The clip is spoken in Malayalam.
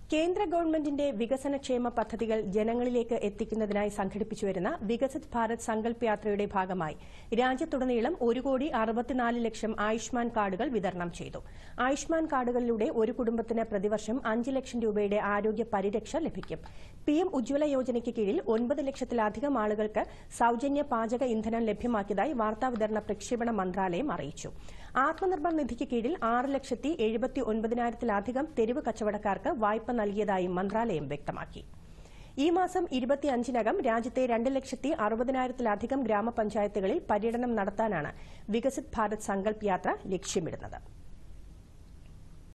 കേന്ദ്ര ഗവൺമെന്റിന്റെ വികസനക്ഷേമ പദ്ധതികൾ ജനങ്ങളിലേക്ക് എത്തിക്കുന്നതിനായി സംഘടിപ്പിച്ചുവരുന്ന വികസിത് ഭാരത് സങ്കൽപ് യാത്രയുടെ ഭാഗമായി രാജ്യത്തുടനീളം ഒരു കോടി അറുപത്തിനാല് ലക്ഷം ആയുഷ്മാൻ കാർഡുകൾ വിതരണം ചെയ്തു ആയുഷ്മാൻ കാർഡുകളിലൂടെ ഒരു കുടുംബത്തിന് പ്രതിവർഷം അഞ്ച് ലക്ഷം രൂപയുടെ ആരോഗ്യ പരിരക്ഷ ലഭിക്കും പിഎം ഉജ്ജ്വല യോജനയ്ക്ക് കീഴിൽ ഒൻപത് ലക്ഷത്തിലധികം ആളുകൾക്ക് സൌജന്യ പാചക ഇന്ധനം ലഭ്യമാക്കിയതായി വാർത്താവിതരണ പ്രക്ഷേപണ മന്ത്രാലയം അറിയിച്ചു ആത്മനിർഭർ നിധിക്ക് കീഴിൽ ആറ് ലക്ഷത്തി എഴുപത്തി ഒൻപതിനായിരത്തിലധികം തെരുവ് കച്ചവടക്കാർക്ക് വായ്പ നൽകിയതായും മന്ത്രാലയം വ്യക്തമാക്കി ഈ മാസം ഇരുപത്തിയഞ്ചിനകം രാജ്യത്തെ രണ്ട് ലക്ഷത്തി അറുപതിനായിരത്തിലധികം ഗ്രാമപഞ്ചായത്തുകളിൽ പര്യടനം നടത്താനാണ് വികസിത് ഭാരത് സങ്കൽപ് യാത്ര ലക്ഷ്യമിടുന്നത്